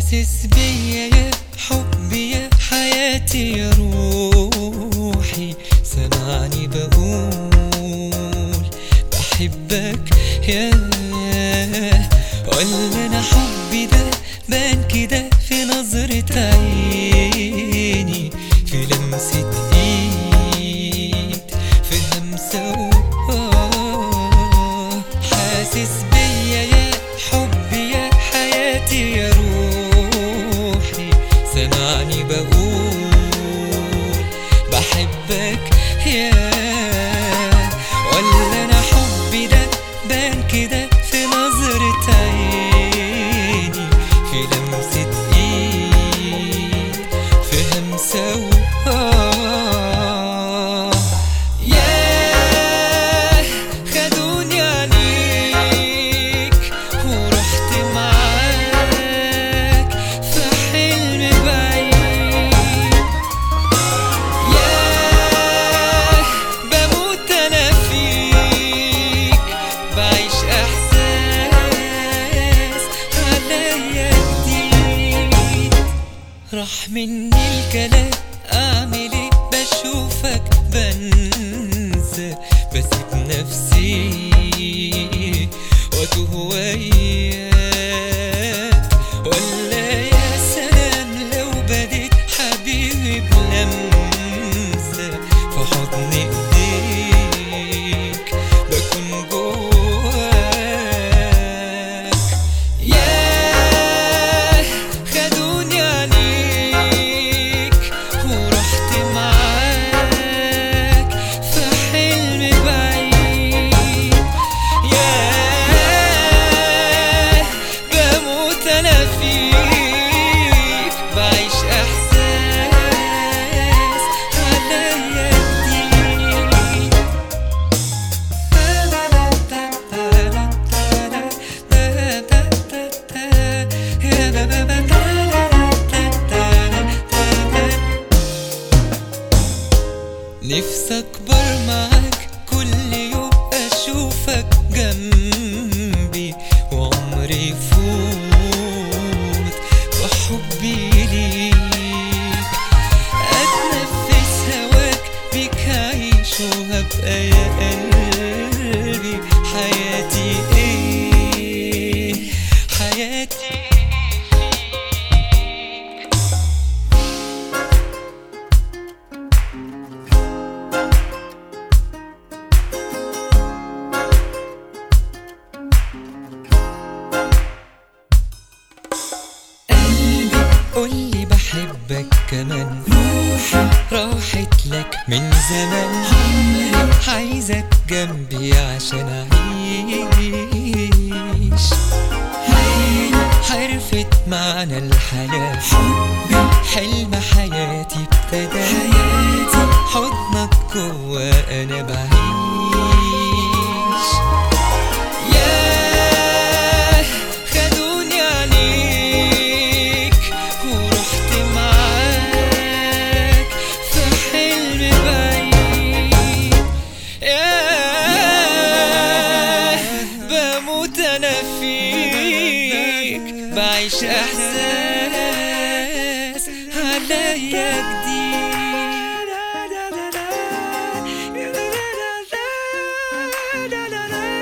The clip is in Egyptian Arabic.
حاسس بيا يا حبي يا حياتي يا روحي سمعني بقول بحبك يا ولا انا حبي ده بان كده في نظرة عيني في لمسة ايد في همسة وآه حاسس بيا يا حبي يا حياتي يا روحي سمعني بقول بحبك يا ولا انا حبي ده بان كده في نظرة عيني في لمسة ايد في همسة وآه ياه خدوني عليك ورحت معاك في حلم بعيد ياه بموت انا فيك بعيش احساس عليا جديد راح مني الكلام اعمل ايه بشوفك بنسى بسيب نفسي واتوه وياك ولا يا سلام لو بديت حبيبي بلمسة في حضن ايديك بكون جواك ياه خدوني عليك ورحت معاك في حلم بعيد ياه بموت انا فيك بعيش احساس عليا جديد نفسي اكبر معاك كل يوم اشوفك جنبي وعمري يفوت وحبي ليك اتنفس هواك بيك هعيش وهبقى يا قلبي حياتي ايه حياتي قلبي قولي بحبك كمان روحي راحت لك من زمان عمري عايزك جنبي عشان اعيش عيني عرفت معنى الحياة حبي حلم حياتي ابتدى حياتي حضنك جوا انا بعيش ياه خدوني عليك ورحت معاك في حلم بعيد ياه بموت انا فيك بعيش احساس عليا جديد